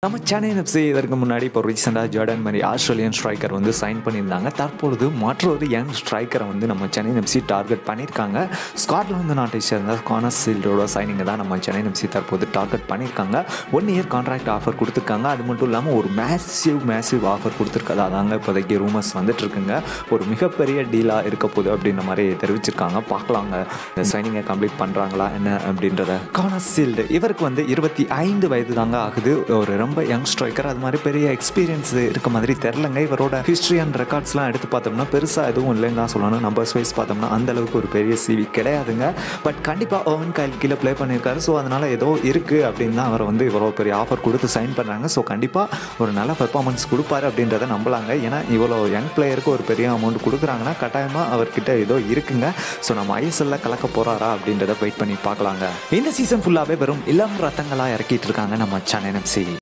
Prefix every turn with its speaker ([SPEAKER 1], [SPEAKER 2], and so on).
[SPEAKER 1] நம்ம சென்னை எஃப்சி இதற்கு முன்னாடி இப்போ ரீசெண்டாக ஜார்டன் மாதிரி ஆஸ்திரேலியன் ஸ்ட்ரைக்கர் வந்து சைன் பண்ணியிருந்தாங்க தற்பொழுது மற்றொரு யங் ஸ்ட்ரைக்கரை வந்து நம்ம சென்னை எஃப்சி டார்கெட் பண்ணியிருக்காங்க ஸ்காட்லாந்து நாட்டை சேர்ந்த கானஸ் சீல்டோட சைனிங்கை தான் நம்ம சென்னை எஃப்சி தற்போது டார்கெட் பண்ணியிருக்காங்க ஒன் இயர் கான்ட்ராக்ட் ஆஃபர் கொடுத்துருக்காங்க அது மட்டும் இல்லாமல் ஒரு மேசிவ் மேசிவ் ஆஃபர் கொடுத்துருக்கதா தாங்க இப்போதைக்கு ரூமர்ஸ் வந்துட்டு இருக்குங்க ஒரு மிகப்பெரிய டீலாக இருக்க போகுது அப்படின்ற மாதிரி தெரிவிச்சிருக்காங்க பார்க்கலாங்க இந்த சைனிங்கை கம்ப்ளீட் பண்ணுறாங்களா என்ன அப்படின்றத கானஸ் சீல்டு இவருக்கு வந்து இருபத்தி ஐந்து வயது தாங்க ஆகுது ஒரு ரொம்ப யங் ஸ்ட்ரைக்கர் அது மாதிரி பெரிய எக்ஸ்பீரியன்ஸ் இருக்க மாதிரி தெரிலங்க இவரோட ஹிஸ்ட்ரி அண்ட் ரெக்கார்ட்ஸ்லாம் எடுத்து பார்த்தோம்னா பெருசாக எதுவும் இல்லைன்னு தான் சொல்லணும் நம்பர்ஸ் வைஸ் பார்த்தோம்னா அந்த அளவுக்கு ஒரு பெரிய சிவி கிடையாதுங்க பட் கண்டிப்பாக ஓவன் கைல் கீழே ப்ளே பண்ணியிருக்காரு ஸோ அதனால் ஏதோ இருக்குது அப்படின்னு தான் அவரை வந்து இவ்வளோ பெரிய ஆஃபர் கொடுத்து சைன் பண்ணுறாங்க ஸோ கண்டிப்பாக ஒரு நல்ல பெர்ஃபார்மன்ஸ் கொடுப்பாரு அப்படின்றத நம்பலாங்க ஏன்னா இவ்வளோ யங் பிளேயருக்கு ஒரு பெரிய அமௌண்ட் கொடுக்குறாங்கன்னா கட்டாயமாக அவர்கிட்ட ஏதோ இருக்குங்க ஸோ நம்ம ஐஎஸ்எல்ல கலக்க போகிறாரா அப்படின்றத வெயிட் பண்ணி பார்க்கலாங்க இந்த சீசன் ஃபுல்லாகவே வெறும் இளம் ரத்தங்களாக இறக்கிட்டு இருக்காங்க நம்ம சென்னை எஃப்சி